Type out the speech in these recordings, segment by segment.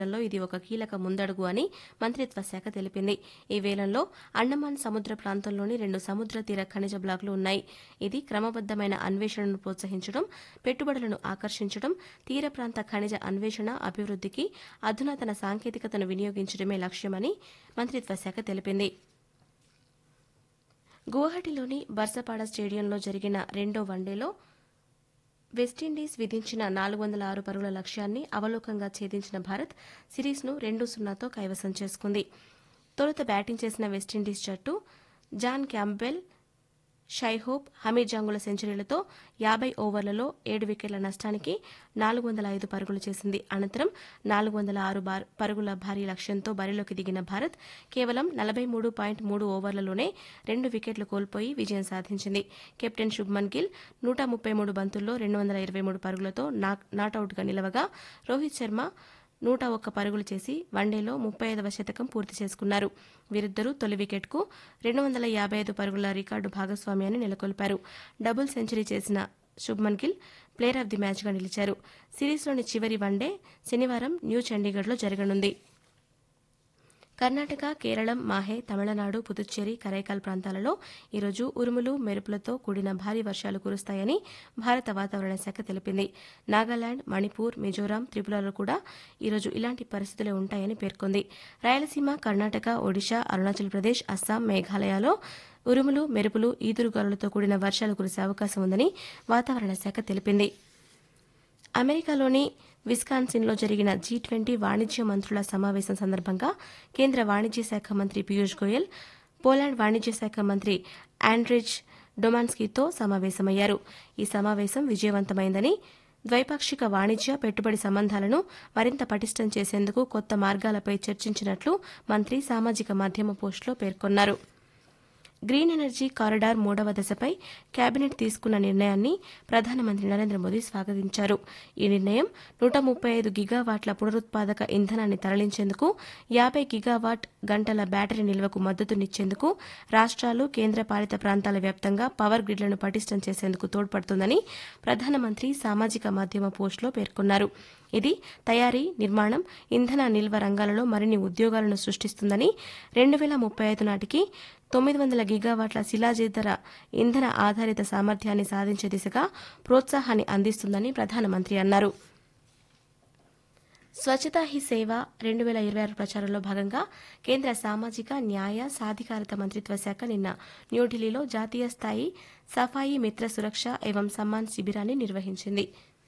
లో ఇది ఒక కీలక ముందడుగు అని మంత్రిత్వ శాఖ తెలిపింది ఈ వేలంలో అండమాన్ సముద్ర ప్రాంతంలోని రెండు సముద్ర తీర ఖనిజ బ్లాకులు ఉన్నాయి ఇది క్రమబద్దమైన అన్వేషణను ప్రోత్సహించడం పెట్టుబడులను ఆకర్షించడం తీర ప్రాంత ఖనిజ అన్వేషణ అభివృద్ధికి అధునాతన సాంకేతికతను వినియోగించడమే లక్ష్యమని మంత్రిత్వ శాఖ తెలిపింది గువాహటిలోని బర్సపాడ స్టేడియంలో జరిగిన రెండో వన్డేలో వెస్టిండీస్ విధించిన నాలుగు వందల ఆరు పరుగుల లక్ష్యాన్ని అవలోకంగా ఛేదించిన భారత్ సిరీస్ను రెండు సున్నాతో కైవసం చేసుకుంది తొలుత బ్యాటింగ్ చేసిన వెస్టిండీస్ జట్టు జాన్ క్యాంబెల్ షైహోప్ హమీద్ జంగుల సెంచరీలతో యాభై ఓవర్లలో ఏడు వికెట్ల నష్టానికి నాలుగు వందల ఐదు పరుగులు చేసింది అనంతరం నాలుగు వందల ఆరు బార్- పరుగుల భారీ లక్ష్యంతో బరిలోకి దిగిన భారత్ కేవలం నలభై మూడు పాయింట్ మూడు ఓవర్లలోనే రెండు వికెట్లు కోల్పోయి విజయం సాధించింది కెప్టెన్ శుభ్మన్ గిల్ నూట ముప్పై మూడు బంతుల్లో రెండు వందల ఇరవై మూడు పరుగులతో నాక్- నాటౌట్గా నిలవగా రోహిత్ శర్మ నూట ఒక్క పరుగులు చేసి వన్డేలో ముప్పై ఐదవ శతకం పూర్తి చేసుకున్నారు వీరిద్దరూ తొలి వికెట్కు రెండు వందల యాభై ఐదు పరుగుల రికార్డు భాగస్వామ్యాన్ని నెలకొల్పారు డబుల్ సెంచరీ చేసిన Shubman Gill player of the మ్యాచ్గా నిలిచారు సిరీస్లోని చివరి వన్డే శనివారం న్యూ చండీగఢ్లో జరగనుంది కర్ణాటక కేరళం మాహే తమిళనాడు పుదుచ్చేరి కరైకాల్ ప్రాంతాలలో ఈరోజు ఉరుములు మెరుపులతో కూడిన భారీ వర్షాలు కురుస్తాయని భారత వాతావరణ శాఖ తెలిపింది నాగాలాండ్ మణిపూర్ మిజోరాం త్రిపురలో కూడా ఈరోజు ఇలాంటి పరిస్థితులే ఉంటాయని పేర్కొంది రాయలసీమ కర్ణాటక ఒడిశా అరుణాచల్ ప్రదేశ్ అస్సాం మేఘాలయలో ఉరుములు మెరుపులు ఈదురుగాలులతో కూడిన వర్షాలు కురిసే అవకాశం ఉందని వాతావరణ శాఖ తెలిపింది అమెరికాలోని విస్కాన్సిన్లో జరిగిన జీ ట్వంటీ వాణిజ్య మంత్రుల సమావేశం సందర్భంగా కేంద్ర వాణిజ్య శాఖ మంత్రి పీయూష్ గోయల్ పోలాండ్ వాణిజ్య శాఖ మంత్రి ఆండ్రిజ్ డొమాన్స్కీతో సమావేశమయ్యారు ఈ సమావేశం విజయవంతమైందని ద్వైపాక్షిక వాణిజ్య పెట్టుబడి సంబంధాలను మరింత పటిష్టం చేసేందుకు కొత్త మార్గాలపై చర్చించినట్లు మంత్రి సామాజిక మాధ్యమ పోస్టులో పేర్కొన్నారు గ్రీన్ ఎనర్జీ కారిడార్ మూడవ దశపై కేబినెట్ తీసుకున్న నిర్ణయాన్ని ప్రధానమంత్రి నరేంద్ర మోదీ స్వాగతించారు ఈ నిర్ణయం నూట ముప్పై ఐదు గిగావాట్ల పునరుత్పాదక ఇంధనాన్ని తరలించేందుకు యాభై గిగావాట్ గంటల బ్యాటరీ నిల్వకు మద్దతునిచ్చేందుకు రాష్ట్రాలు కేంద్రపాలిత ప్రాంతాల వ్యాప్తంగా పవర్ గ్రిడ్లను పటిష్టం చేసేందుకు తోడ్పడుతుందని ప్రధానమంత్రి సామాజిక మాధ్యమ పోస్టులో పేర్కొన్నారు ఇది తయారీ నిర్మాణం ఇంధన నిల్వ రంగాలలో మరిన్ని ఉద్యోగాలను సృష్టిస్తుందని రెండు వేల ముప్పై ఐదు నాటికి తొమ్మిది వందల గిగావాట్ల శిలాజేతర ఇంధన ఆధారిత సామర్థ్యాన్ని సాధించే దిశగా ప్రోత్సాహాన్ని అందిస్తుందని ప్రధానమంత్రి అన్నారు స్వచ్ఛతా హీ సేవ రెండు వేల ఇరవై ఆరు ప్రచారంలో భాగంగా కేంద్ర సామాజిక న్యాయ సాధికారత మంత్రిత్వ శాఖ నిన్న న్యూఢిల్లీలో జాతీయ స్థాయి సఫాయి మిత్ర సురక్ష ఏవం సమ్మాన్ శిబిరాన్ని నిర్వహించింది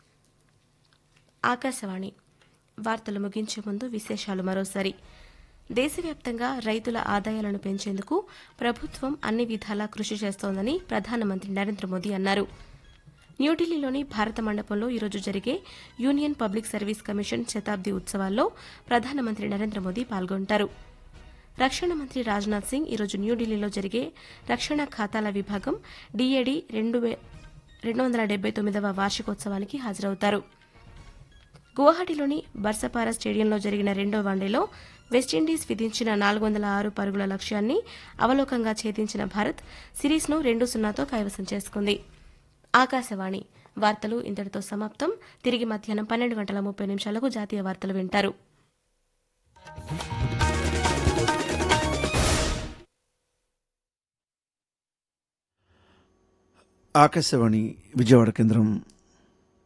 ఆకాశవాణి వార్తలు ముగించే ముందు విశేషాలు మరోసారి దేశవ్యాప్తంగా రైతుల ఆదాయాలను పెంచేందుకు ప్రభుత్వం అన్ని విధాలా కృషి చేస్తోందని ప్రధానమంత్రి నరేంద్ర మోదీ అన్నారు న్యూఢిల్లీలోని భారత మండపంలో ఈరోజు జరిగే యూనియన్ పబ్లిక్ సర్వీస్ కమిషన్ శతాబ్ది ఉత్సవాల్లో ప్రధానమంత్రి నరేంద్ర మోదీ పాల్గొంటారు రక్షణ మంత్రి రాజ్నాథ్ సింగ్ ఈరోజు న్యూఢిల్లీలో జరిగే రక్షణ ఖాతాల విభాగం డీఏడీ రెండు వే- రెండు వందల డెబ్బై తొమ్మిదవ వార్షికోత్సవానికి హాజరవుతారు గువాహటిలోని బర్సపార స్టేడియంలో జరిగిన రెండో వన్డేలో వెస్టిండీస్ విధించిన నాలుగు వందల ఆరు పరుగుల లక్ష్యాన్ని అవలోకంగా ఛేదించిన భారత్ సిరీస్ను రెండు సున్నాతో కైవసం చేసుకుంది ఆకాశవాణి వార్తలు ఇంతటితో సమాప్తం తిరిగి మధ్యాహ్నం పన్నెండు గంటల ముప్పై నిమిషాలకు జాతీయ వార్తలు వింటారు ఆకాశవాణి విజయవాడ కేంద్రం